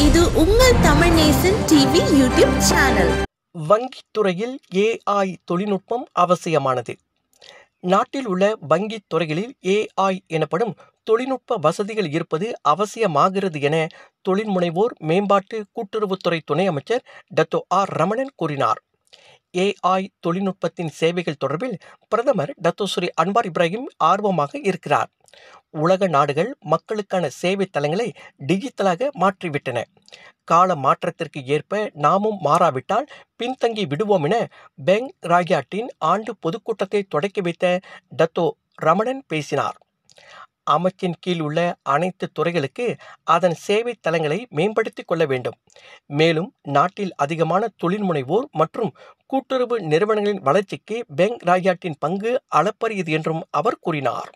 இது உங்கள் Tamil Nesan TV YouTube channel வங்கித் துறையில் ஏஐ தொழில்நுட்பம் அவசியமானது நாட்டில் உள்ள வங்கித் துறைகளில் ஏஐ எனப்படும் தொழில்நுட்ப வசதிகள் இருப்பது அவசியமாகிறது என தொழில் முனைவோர் மேம்பாட்டு கூட்டுறவுத்துறை துணை அமைச்சர் டத்தோ ஆர் ரமணன் கூறினார் ஏஐ தொழில்நுட்பத்தின் சேவைகள் தொடர்பில் பிரதமர் டத்தோ ஸ்ரீ அன்வார் இப்ராஹிம் ஆர்வமாக இருக்கிறார் உலக நாடுகள் மக்களுக்கான சேவை தளங்களை டிஜிட்டலாக மாற்றிவிட்டன கால மாற்றத்திற்கு ஏற்ப நாமும் மாறாவிட்டால் பின்தங்கி விடுவோம் என பெங் ராயாட்டின் ஆண்டு பொதுக்கூட்டத்தை தொடக்கி வைத்த டத்தோ ரமணன் பேசினார் அமைச்சின் கீழ் உள்ள அனைத்து துறைகளுக்கு அதன் சேவை தளங்களை மேம்படுத்திக் கொள்ள வேண்டும் மேலும் நாட்டில் அதிகமான தொழில் முனைவோர் மற்றும் கூட்டுறவு நிறுவனங்களின் வளர்ச்சிக்கு பெங் ராயாட்டின் பங்கு அளப்பரியது என்றும் அவர் கூறினார்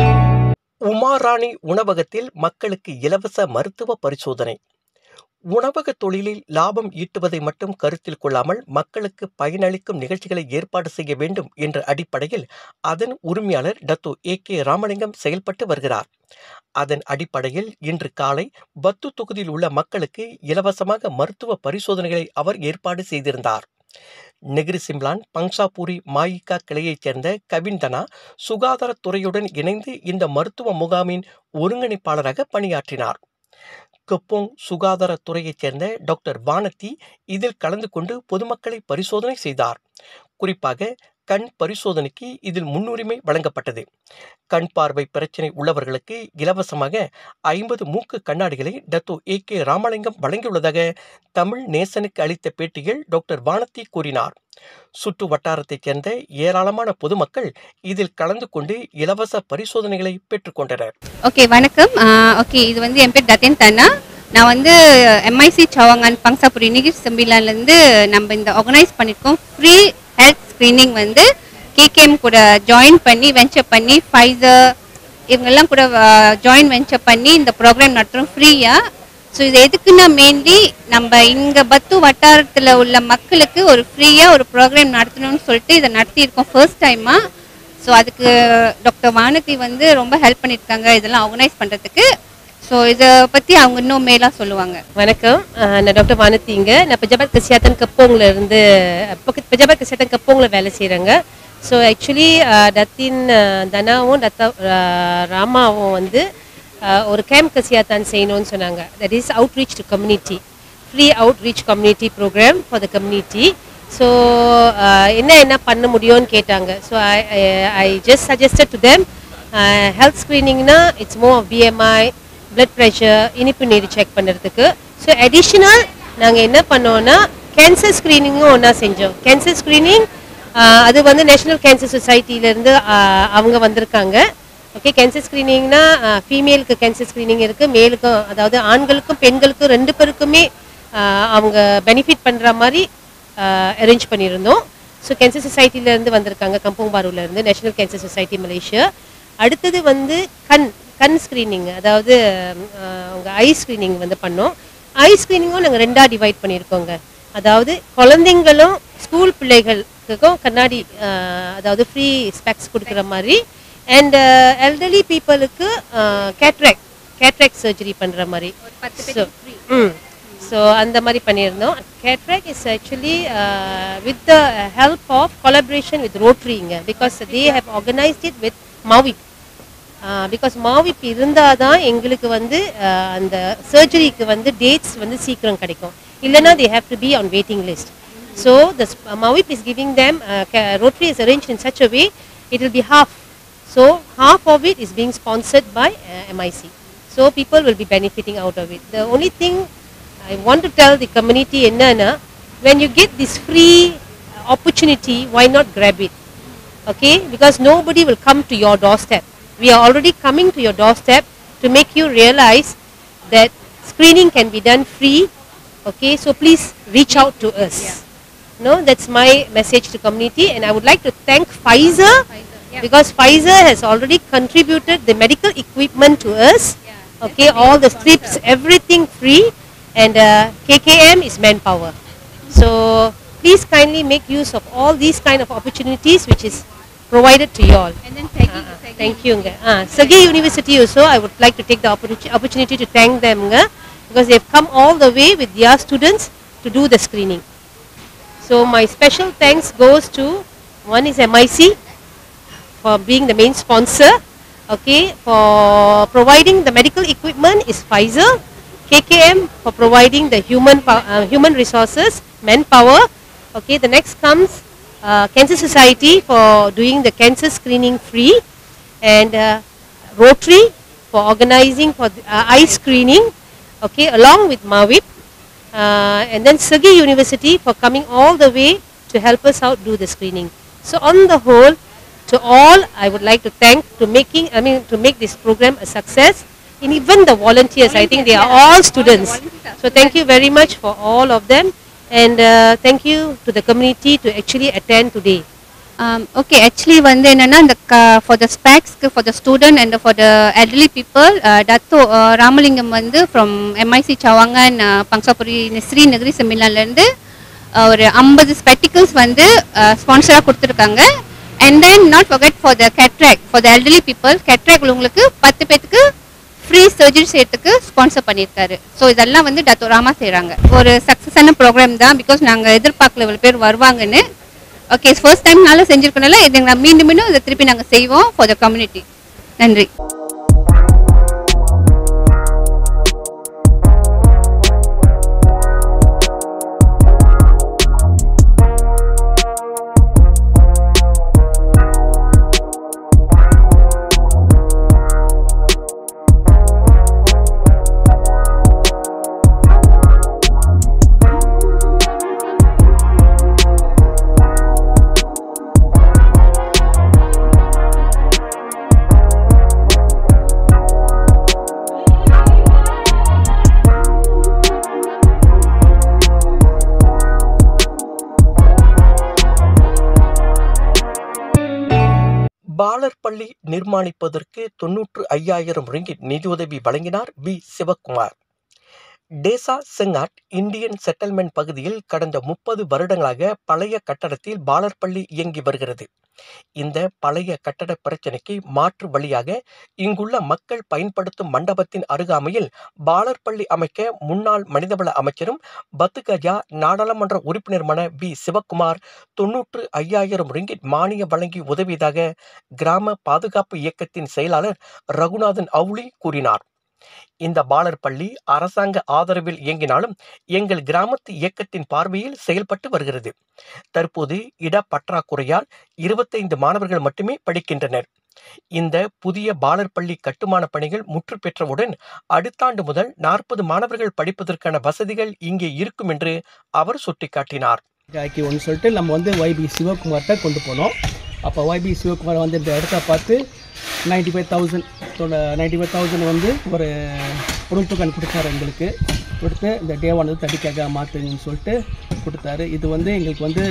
உமாராணி உணவகத்தில் மக்களுக்கு இலவச மருத்துவ பரிசோதனை உணவக தொழிலில் லாபம் ஈட்டுவதை மட்டும் கருத்தில் கொள்ளாமல் மக்களுக்கு பயனளிக்கும் நிகழ்ச்சிகளை ஏற்பாடு செய்ய வேண்டும் என்ற அடிப்படையில் அதன் உரிமையாளர் டத்து ஏ கே ராமலிங்கம் செயல்பட்டு வருகிறார் அதன் அடிப்படையில் இன்று காலை பத்து தொகுதியில் உள்ள மக்களுக்கு இலவசமாக மருத்துவ பரிசோதனைகளை அவர் ஏற்பாடு செய்திருந்தார் நெகிரி சிம்லான் பங்சாபூரி மாயிகா கிளையைச் சேர்ந்த கவின்தனா சுகாதாரத்துறையுடன் இணைந்து இந்த மருத்துவ முகாமின் ஒருங்கிணைப்பாளராக பணியாற்றினார் கெப்போங் சுகாதாரத்துறையைச் சேர்ந்த டாக்டர் வானதி இதில் கலந்து கொண்டு பொதுமக்களை பரிசோதனை செய்தார் குறிப்பாக கண் பரிசோதனைக்கு இதில் முன்னுரிமை வழங்கப்பட்டது கண் பார்வை பிரச்சனை உள்ளவர்களுக்கு இலவசமாக ஐம்பது மூக்கு கண்ணாடிகளை டத்தோ ஏ கே ராமலிங்கம் வழங்கியுள்ளதாக தமிழ் நேசனுக்கு அளித்த பேட்டியில் டாக்டர் வானதி கூறினார் சுற்று வட்டாரத்தைச் சேர்ந்த ஏராளமான பொதுமக்கள் இதில் கலந்து கொண்டு இலவச பரிசோதனைகளை பெற்றுக்கொண்டனர் ஓகே வணக்கம் ஓகே இது வந்து என் பேர் டத்தேன் தன்னா நான் வந்து எம்ஐசி சவாங்கான் பங்சாபுரி நிகிர் செம்பிலான்லேருந்து நம்ம இந்த ஆர்கனைஸ் பண்ணியிருக்கோம் ஃப்ரீ ஹெல்த் ஸ்க்ரீனிங் வந்து கேகேஎம் கூட ஜாயின் பண்ணி வெஞ்சர் பண்ணி ஃபைசர் இவங்கெல்லாம் கூட ஜாயின் வெஞ்சர் பண்ணி இந்த ப்ரோக்ராம் நடத்துகிறோம் ஃப்ரீயாக ஸோ இது எதுக்குன்னா மெயின்லி நம்ம இங்கே பத்து வட்டாரத்தில் உள்ள மக்களுக்கு ஒரு ஃப்ரீயாக ஒரு ப்ரோக்ராம் நடத்தணும்னு சொல்லிட்டு இதை நடத்தியிருக்கோம் ஃபர்ஸ்ட் டைமாக ஸோ அதுக்கு டாக்டர் வானதி வந்து ரொம்ப ஹெல்ப் பண்ணியிருக்காங்க இதெல்லாம் ஆர்கனைஸ் பண்ணுறதுக்கு ஸோ இதை பற்றி அவங்க இன்னும் மேலாக சொல்லுவாங்க வணக்கம் அஹ் நான் டாக்டர் வானத்திங்க நான் பெஜாபாத் கசியாத்தன் கப்போங்கில் இருந்து பக்க- பெஜாபாத் கசியாத்தன் கப்போங்கில் வேலை செய்கிறேங்க ஸோ ஆக்சுவலி டத்தின் அஹ், தனாவும் டத்தா அஹ், ராமாவும் வந்து அஹ், ஒரு கேம்ப் கசியாத்தான் செய்யணும்னு சொன்னாங்க that is outreach to community free outreach community programme for the community so என்ன என்ன பண்ண முடியும்னு கேட்டாங்க so I I just suggested to them health ஸ்க்ரீனிங்னா it's more of BMI blood pressure இனிப்பு நீர் செக் பண்ணுறதுக்கு ஸோ அடிஷ்னல் நாங்கள் என்ன பண்ணோம்னா கேன்சர் ஸ்க்ரீனிங்கும் ஒன்றா செஞ்சோம் கேன்சர் ஸ்க்ரீனிங் அது வந்து நேஷனல் கேன்சர் சொசைட்டிலேருந்து அவங்க வந்திருக்காங்க ஓகே கேன்சர் ஸ்க்ரீனிங்னா ஃபீமேலுக்கு கேன்சர் ஸ்க்ரீனிங் இருக்குது மேலுக்கும் அதாவது ஆண்களுக்கும் பெண்களுக்கும் ரெண்டு பேருக்குமே ஆஹ், அவங்க பெனிஃபிட் பண்ணுற மாதிரி அரேஞ்ச் பண்ணியிருந்தோம் ஸோ கேன்சர் சொசைட்டிலேருந்து வந்திருக்காங்க கம்பங் பாரூர்லேருந்து நேஷனல் கேன்சர் சொசைட்டி மலேசியா அடுத்தது வந்து கண் கண் ஸ்க்ரீனிங் அதாவது ஆஹ், அவங்க ஐ ஸ்க்ரீனிங் வந்து பண்ணோம் ஐ ஸ்க்ரீனிங்கும் நாங்கள் ரெண்டாக டிவைட் பண்ணியிருக்கோங்க அதாவது குழந்தைங்களும் ஸ்கூல் பிள்ளைகளுக்கும் கண்ணாடி ஆஹ், அதாவது ஃப்ரீ ஸ்பெக்ஸ் கொடுக்குற மாதிரி அண்ட் எல்டர்லி பீப்புளுக்கு கேட்ராக் கேட்ராக் சர்ஜரி பண்ணுற மாதிரி ஸோ ம் ஸோ அந்த மாதிரி பண்ணியிருந்தோம் cataract is actually with the help of collaboration with ரோட்ரிங்க because they have organised it with மாவிப் பிகாஸ் மாவிப் இருந்தால் தான் எங்களுக்கு வந்து uh, அந்த சர்ஜரிக்கு வந்து டேட்ஸ் வந்து சீக்கிரம் கிடைக்கும் இல்லைன்னா they have to be on waiting list so the மாவிப் is giving them Rotary is arrange in such a way it will be half So half of it is being sponsored by uh, MIC. So people will be benefiting out of it. The only thing I want to tell the community enna when you get this free opportunity, why not grab it? Okay, because nobody will come to your doorstep. We are already coming to your doorstep to make you realize that screening can be done free. Okay, so please reach out to us. No, that's my message to community, and I would like to thank Pfizer, because Pfizer has already contributed the medical equipment to us. okay, all the strips, everything free, and uh, KKM is manpower. So please kindly make use of all these kind of opportunities which is provided to you all. And then Peggy, Uh, uh, thank you. Uh, Sagi University also, I would like to take the opportunity, opportunity to thank them. because they've come all the way with their students to do the screening. So my special thanks goes to one is MIC for being the main sponsor. Okay, for providing the medical equipment is Pfizer. KKM for providing the human pow- uh, human resources, manpower. Okay, the next comes uh, Cancer Society for doing the cancer screening free, and uh, Rotary for organizing for the, uh, eye screening. Okay, along with Mawip, uh, and then Sergey University for coming all the way to help us out do the screening. So on the whole, to all, I would like to thank to making, I mean, to make this program a success. And even the volunteers, I think they are all students. So thank you very much for all of them, and uh, thank you to the community to actually attend today. Okay actually வந்து என்னென்னா இந்த க for the ஸ்பேக்ஸ்க்கு for the student and for the elderly people டத்தோ ராமலிங்கம் வந்து from MIC சவாங்கன் பங்சாபுரி ஸ்ரீநகரி செமினார்லேருந்து ஒரு ஐம்பது ஸ்பெட்டிக்கல்ஸ் வந்து ஸ்பான்சராக கொடுத்துருக்காங்க and then not forget for the cataract for the elderly people cataract உள்ளவங்களுக்கு பத்து பேத்துக்கு ஃப்ரீ சர்ஜரி செய்யறதுக்கு ஸ்பான்சர் பண்ணியிருக்காரு ஸோ இதெல்லாம் வந்து டத்தோ ராமா செய்கிறாங்க ஒரு சக்ஸஸான ப்ரோக்ராம் தான் பிகாஸ் நாங்கள் எதிர்பார்க்கல இவ்வளோ பேர் வருவாங்கன்னு ஓகே ஃபர்ஸ்ட் டைம்னால செஞ்சிருக்கனால இதை நாங்கள் மீண்டும் மீண்டும் இதை திருப்பி நாங்கள் செய்வோம் ஃபார் த கம்யூனிட்டி நன்றி பாலர் பள்ளி நிர்மாணிப்பதற்கு தொன்னூற்று ஐயாயிரம் ரிங்கிட் நிதியுதவி வழங்கினார் பி சிவக்குமார் டேசா செங்காட் இந்தியன் செட்டில்மெண்ட் பகுதியில் கடந்த முப்பது வருடங்களாக பழைய கட்டடத்தில் பாலர் பள்ளி இயங்கி வருகிறது இந்த பழைய கட்டட பிரச்சனைக்கு மாற்று வழியாக இங்குள்ள மக்கள் பயன்படுத்தும் மண்டபத்தின் அருகாமையில் பாலர் பள்ளி அமைக்க முன்னாள் மனிதவள அமைச்சரும் பத்துகஜா நாடாளுமன்ற உறுப்பினருமான பி சிவக்குமார் தொன்னூற்று ஐயாயிரம் ரிங்கிட் மானியம் வழங்கி உதவியதாக கிராம பாதுகாப்பு இயக்கத்தின் செயலாளர் ரகுநாதன் அவுளி கூறினார் இந்த பாலர் பள்ளி அரசாங்க ஆதரவில் இயங்கினாலும் எங்கள் கிராமத்து இயக்கத்தின் பார்வையில் செயல்பட்டு வருகிறது தற்போது இடப்பற்றாக்குறையால் இருபத்தைந்து மாணவர்கள் மட்டுமே படிக்கின்றனர் இந்த புதிய பாலர் பள்ளி கட்டுமான பணிகள் முற்று பெற்றவுடன் அடுத்த ஆண்டு முதல் நாற்பது மாணவர்கள் படிப்பதற்கான வசதிகள் இங்கே இருக்கும் என்று அவர் சுட்டிக்காட்டினார் ஆக்கி ஒன்று சொல்லிட்டு நம்ம வந்து ஒய்பி சிவகுமார்கிட்ட கொண்டு போனோம் அப்போ ஒய்பி சிவகுமார் வந்து இந்த இடத்த பார்த்து ninety five thousand ninety five thousand வந்து ஒரு பொருட்கள் கொடுத்தாரு எங்களுக்கு கொடுத்து இந்த டேவானது தடிக்காக மாற்றுங்கன்னு சொல்லிட்டு கொடுத்தாரு இது வந்து எங்களுக்கு வந்து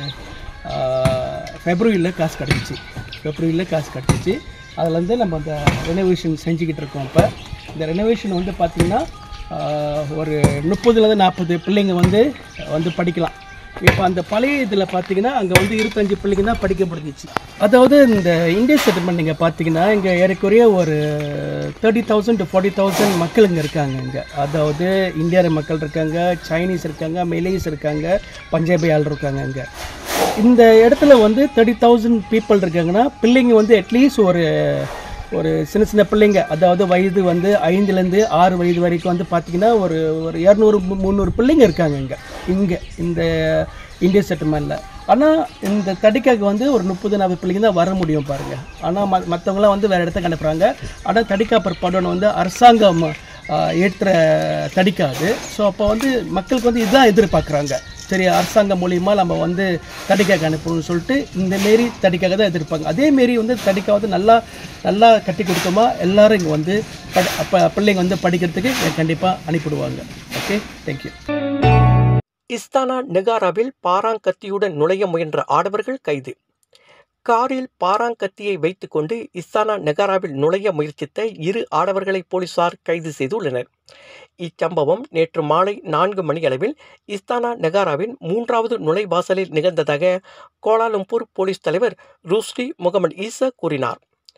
ஃபெப்ரவரியில் காசு கிடச்சிச்சு ஃபெப்ரவரியில் காசு கிடச்சிச்சு அதில் வந்து நம்ம அந்த ரெனோவேஷன் செஞ்சுக்கிட்டு இருக்கோம் இப்போ இந்த ரெனோவேஷன் வந்து பார்த்திங்கன்னா ஒரு முப்பதுலேருந்து நாற்பது பிள்ளைங்க வந்து வந்து படிக்கலாம் இப்போ அந்த பழைய இதில் பார்த்தீங்கன்னா அங்கே வந்து இருபத்தஞ்சு பிள்ளைங்க தான் படிக்க முடிஞ்சிச்சு அதாவது இந்த இந்தியன் செட்டில்மெண்ட் நீங்கள் பார்த்தீங்கன்னா இங்கே ஏறக்குறைய ஒரு thirty thousand to forty thousand மக்கள் இங்கே இருக்காங்க இங்கே அதாவது இந்தியார மக்கள் இருக்காங்க சைனீஸ் இருக்காங்க மெலேஸ் இருக்காங்க பஞ்சாபி ஆள் இருக்காங்க இங்கே இந்த இடத்துல வந்து தேர்ட்டி தௌசண்ட் பீப்புள் இருக்காங்கன்னா பிள்ளைங்க வந்து அட்லீஸ்ட் ஒரு ஒரு சின்ன சின்ன பிள்ளைங்க அதாவது வயது வந்து ஐந்துலேருந்து ஆறு வயது வரைக்கும் வந்து பார்த்திங்கன்னா ஒரு ஒரு இரநூறு முந்நூறு பிள்ளைங்க இருக்காங்க இங்கே இங்கே இந்த இந்திய செட்டில்மெண்ட்டில் ஆனால் இந்த தடிக்காக்கு வந்து ஒரு முப்பது நாற்பது பிள்ளைங்க தான் வர முடியும் பாருங்கள் ஆனால் ம மற்றவங்களாம் வந்து வேறு இடத்துக்கு அனுப்புகிறாங்க ஆனால் தடிக்கா படணும் வந்து அரசாங்கம் ஏற்ற தடிக்காது ஸோ அப்போ வந்து மக்களுக்கு வந்து இதுதான் எதிர்பார்க்குறாங்க சரி அரசாங்கம் மூலியமாக நம்ம வந்து தடிக்காக அனுப்பணும்னு சொல்லிட்டு இந்த மாரி தடிக்காக தான் எதிர்ப்பாங்க அதே மாரி வந்து தடிக்கா வந்து நல்லா நல்லா கட்டி கொடுத்தோமா எல்லாரும் இங்கே வந்து படி அப்போ பிள்ளைங்க வந்து படிக்கிறதுக்கு கண்டிப்பாக அனுப்பிடுவாங்க ஓகே தேங்க்யூ இஸ்தானா நெகாராவில் பாராங்கத்தியுடன் நுழைய முயன்ற ஆடவர்கள் கைது காரில் பாராங்கத்தியை வைத்துக்கொண்டு இஸ்தானா நெகாராவில் நுழைய முயற்சித்த இரு ஆடவர்களை போலீசார் கைது செய்துள்ளனர் இச்சம்பவம் நேற்று மாலை நான்கு மணியளவில் இஸ்தானா நெகாராவின் மூன்றாவது நுழைவாசலில் நிகழ்ந்ததாக கோலாலம்பூர் போலீஸ் தலைவர் ரூஸ்டி முகமது ஈசா கூறினார்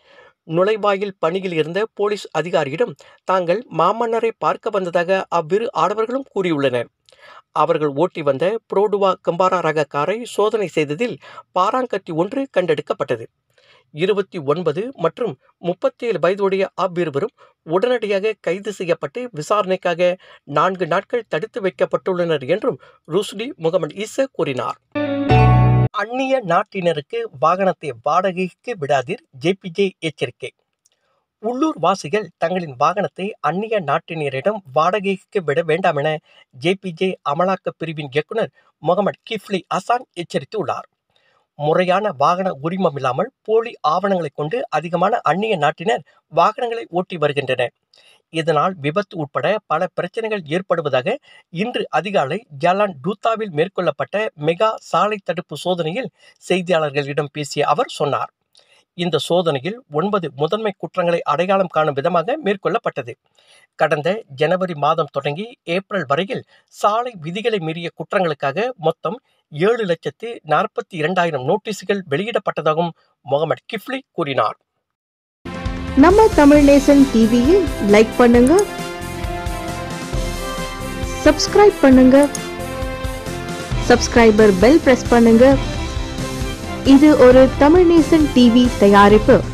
நுழைவாயில் பணியில் இருந்த போலீஸ் அதிகாரியிடம் தாங்கள் மாமன்னரை பார்க்க வந்ததாக அவ்விரு ஆடவர்களும் கூறியுள்ளனர் அவர்கள் ஓட்டி வந்த புரோடுவா கம்பாரா ரக காரை சோதனை செய்ததில் பாராங்கத்தி ஒன்று கண்டெடுக்கப்பட்டது இருபத்தி ஒன்பது மற்றும் முப்பத்தேழு வயதுடைய அவ்விருவரும் உடனடியாக கைது செய்யப்பட்டு விசாரணைக்காக நான்கு நாட்கள் தடுத்து வைக்கப்பட்டுள்ளனர் என்றும் ருஸ்டி முகமது ஈசா கூறினார் அந்நிய நாட்டினருக்கு வாகனத்தை வாடகைக்கு விடாதீர் ஜேபிஜே எச்சரிக்கை உள்ளூர் வாசிகள் தங்களின் வாகனத்தை அந்நிய நாட்டினரிடம் வாடகைக்கு விட வேண்டாம் என ஜேபிஜே அமலாக்க பிரிவின் இயக்குனர் முகமது கிஃப்லி அசான் எச்சரித்துள்ளார் முறையான வாகன உரிமம் இல்லாமல் போலி ஆவணங்களை கொண்டு அதிகமான அந்நிய நாட்டினர் வாகனங்களை ஓட்டி வருகின்றனர் இதனால் விபத்து உட்பட பல பிரச்சனைகள் ஏற்படுவதாக இன்று அதிகாலை ஜலான் டூத்தாவில் மேற்கொள்ளப்பட்ட மெகா சாலை தடுப்பு சோதனையில் செய்தியாளர்களிடம் பேசிய அவர் சொன்னார் இந்த சோதனையில் ஒன்பது முதன்மை குற்றங்களை அடையாளம் காணும் விதமாக மேற்கொள்ளப்பட்டது கடந்த ஜனவரி மாதம் தொடங்கி ஏப்ரல் வரையில் சாலை விதிகளை மீறிய குற்றங்களுக்காக மொத்தம் ஏழு லட்சத்து நாற்பத்தி இரண்டாயிரம் நோட்டீஸுகள் வெளியிடப்பட்டதாகவும் முகமது கிஃப்லி கூறினார் நம்ம தமிழ் நேசன் டிவியில் லைக் பண்ணுங்க சப்ஸ்கிரைப் பண்ணுங்க சப்ஸ்கிரைபர் பெல் பிரஸ் பண்ணுங்க இது ஒரு தமிழ் நேசன் டிவி தயாரிப்பு